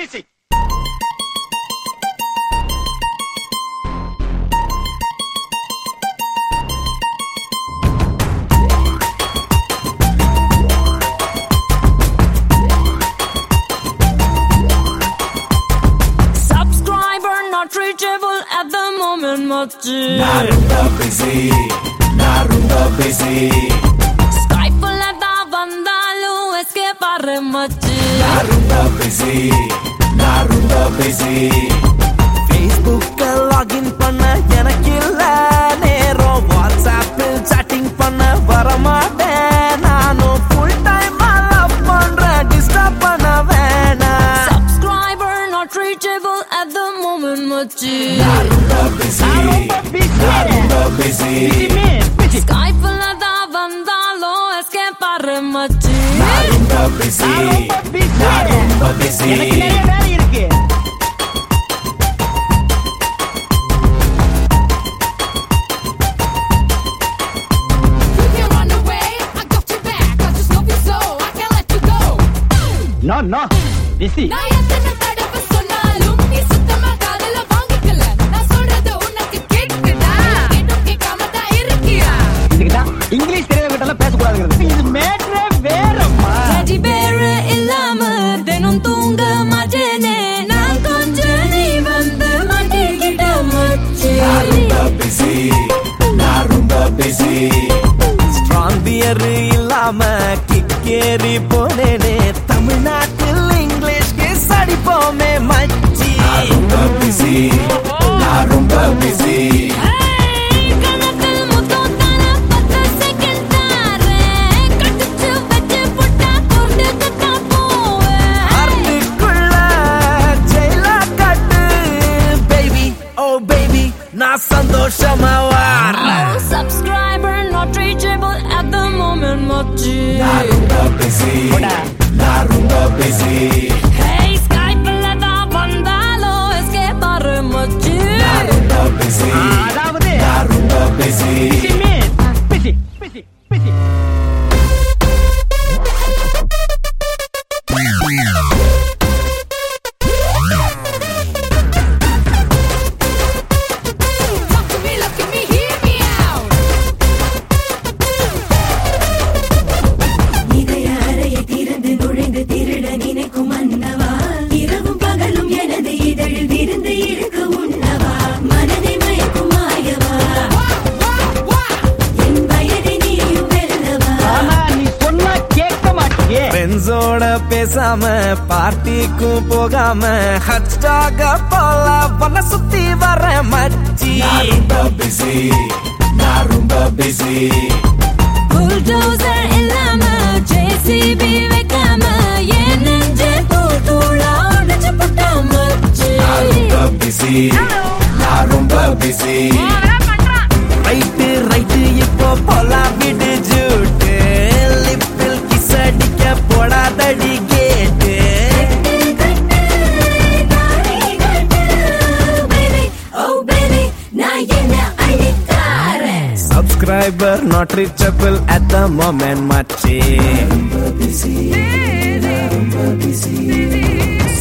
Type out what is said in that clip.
busy. Subscriber not reachable at the moment மச்சி Skype-ல தான் வந்தாலும் escape ஆற மச்சி ஃபேஸ்புக்க லாகின் பண்ண எனக்கு இல்ல நேரம் வாட்ஸ்அப்பில் chatting பண்ண வரமாட்டேன் நானும் ஃபுல் டைம் லவ் பண்றேன் டிஸ்டர்ப் பண்ண வேணாம் Subscriber not reachable at the moment மச்சி Skype-ல தான் வந்தாலும் escape ஆற மச்சி எனக்கு நிறைய வேலை இருக்கு You can run away, I got your back. I just love you so, I can't let you go. No no busy நான் எத்தனை தடவை சொன்னாலும் நீ சுத்தமா காதுல வாங்கிக்கல. நான் சொல்றது உனக்கு கேட்குதா? கேட்டும் கேட்காம தான் இருக்கியா? இதுக்கு தான் இங்கிலீஷ் தெரியவங்கிட்ட எல்லாம் பேசக்கூடாதுங்கிறது இது மேட்ரே வேறம்மா Teddy bear இல்லாம தினம் தூங்க மாட்டேனே நான் கொஞ்சம் நீ வந்து மாட்டிக்கிட்ட மச்சி ஸ்ட்ராங் பியர் இல்லாம கிக்கேறி போனேனே தமிழ்நாட்டில் இங்கிலீஷ்க்கு சடிப்போமே மச்சி ஏய், கணத்தில் முத்தம் தர பத்து செகண்ட் தாரேன். கட்டிச்சு வச்சு புட்டா தொண்டுக்கு தான் போவேன். அருக்குள்ள ஜெயிலா கட்டு பேபி ஓ பேபி நான் சந்தோஷமா வாரேன் Oh, subscriber not reachable at the moment, மச்சி. Hey, Skype-ல தான் வந்தாலும் escape ஆறு மச்சி. அதாவது busy busy busy busy Talk to me, look at me, hear me out. இதய அறையை திறந்து நுழைந்து திருட நினைக்கும் மன்னவா இரவும் பகலும் எனது இதழில் விருந்து இழுக்க உண்ணவா மனதை மயக்கும் மாயவா என் வயதை நீயும் வெல்லவா ஆனா நீ சொன்னா கேட்க மாட்டியே ஃப்ரெண்ட்ஸோட பேசாம பார்ட்டிக்கும் போகாம ஹச்டாக போல பண்ண சுத்தி வர மச்சி bulldozer இல்லாம JCB வைக்காம என் நெஞ்சு தூள் தூளா உடைச்சு போட்டா மச்சி. ரைட்டு ரைட்டு இப்போ போலாம் விடு ஜூட்டு லிப்பில் கிஸ் அடிக்க போடாதடி கேட்டு Oh baby, நான் என்ன அழித்தாரேன் subscriber not reachable at the moment மச்சி